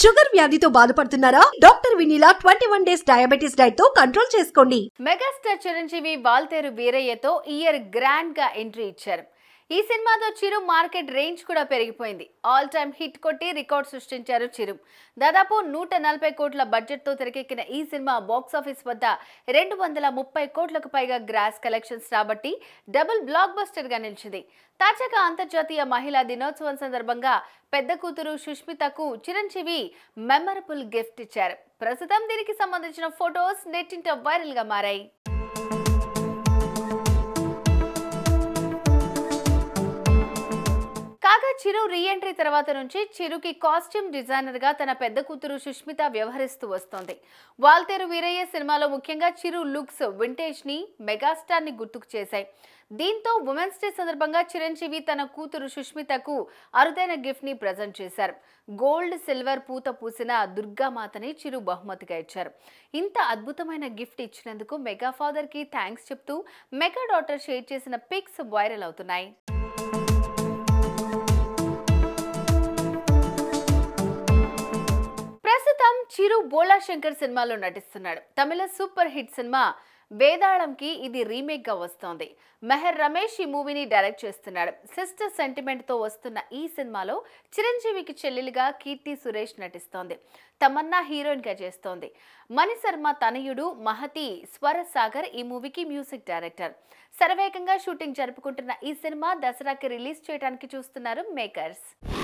sugar వ్యాధితో బాధపడుతున్నారా doctor Vinila twenty one days diabetes diet తో కంట్రోల్ చేసుకోండి మెగాస్టార్ చిరంజీవి వాల్తేరు వీరయ్యతో ఇయర్ గ్రాండ్ గా ఎంట్రీ ఇచ్చారు ఈ సినిమాతో చిరు మార్కెట్ రేంజ్ కూడా పెరిగిపోయింది ఆల్ టైమ్ హిట్ కొట్టి రికార్డ్ సృష్టించారు చిరు దాదాపు నూట నలభై కోట్ల బడ్జెట్ తో తెరకెక్కిన ఈ సినిమా బాక్స్ ఆఫీస్ వద్ద రెండు వందల ముప్పై కోట్లకు పైగా గ్రాస్ కలెక్షన్స్ రాబట్టి డబుల్ బ్లాక్ బస్టర్ గా నిలిచింది తాజాగా అంతర్జాతీయ మహిళా దినోత్సవం సందర్భంగా పెద్ద కూతురు సుష్మితకు చిరంజీవి మెమరబుల్ గిఫ్ట్ ఇచ్చారు ప్రస్తుతం దీనికి సంబంధించిన ఫొటోస్ నెట్టింట వైరల్ గా మారాయి కాగా చిరు రీఎంట్రీ తర్వాత నుంచి చిరుకి కాస్ట్యూమ్ డిజైనర్ గా తన పెద్ద కూతురు సుష్మిత వ్యవహరిస్తూ వస్తోంది వాల్తేరు వీరయ్య సినిమాలో ముఖ్యంగా చిరు లుక్స్ వింటేజ్ ని మెగాస్టార్ ని గుర్తుకు చేశాయి దీంతో ఉమెన్స్ డే సందర్భంగా చిరంజీవి తన కూతురు సుష్మితకు అరుదైన గిఫ్ట్ ని ప్రజెంట్ చేశారు గోల్డ్ సిల్వర్ పూత పూసిన దుర్గామాతని చిరు బహుమతిగా ఇచ్చారు ఇంత అద్భుతమైన గిఫ్ట్ ఇచ్చినందుకు మెగా ఫాదర్ కి థ్యాంక్స్ చెప్తూ మెగా డాటర్ షేర్ చేసిన పిక్స్ వైరల్ అవుతున్నాయి ప్రస్తుతం చిరు బోలా శంకర్ సినిమాలో నటిస్తున్నాడు తమిళ సూపర్ హిట్ సినిమా వేదాళంకి ఇది రీమేక్ గా వస్తోంది మెహర్ రమేష్ ఈ మూవీని డైరెక్ట్ చేస్తున్నాడు సిస్టర్ సెంటిమెంట్ తో వస్తున్న ఈ సినిమాలో చిరంజీవికి చెల్లెలుగా కీర్తి సురేష్ నటిస్తోంది తమన్నా హీరోయిన్ గా చేస్తోంది మణిశర్మ తనయుడు మహతి స్వర సాగర్ ఈ మూవీకి మ్యూజిక్ డైరెక్టర్ శరవేగంగా షూటింగ్ జరుపుకుంటున్న ఈ సినిమా దసరాకి రిలీజ్ చేయడానికి చూస్తున్నారు మేకర్స్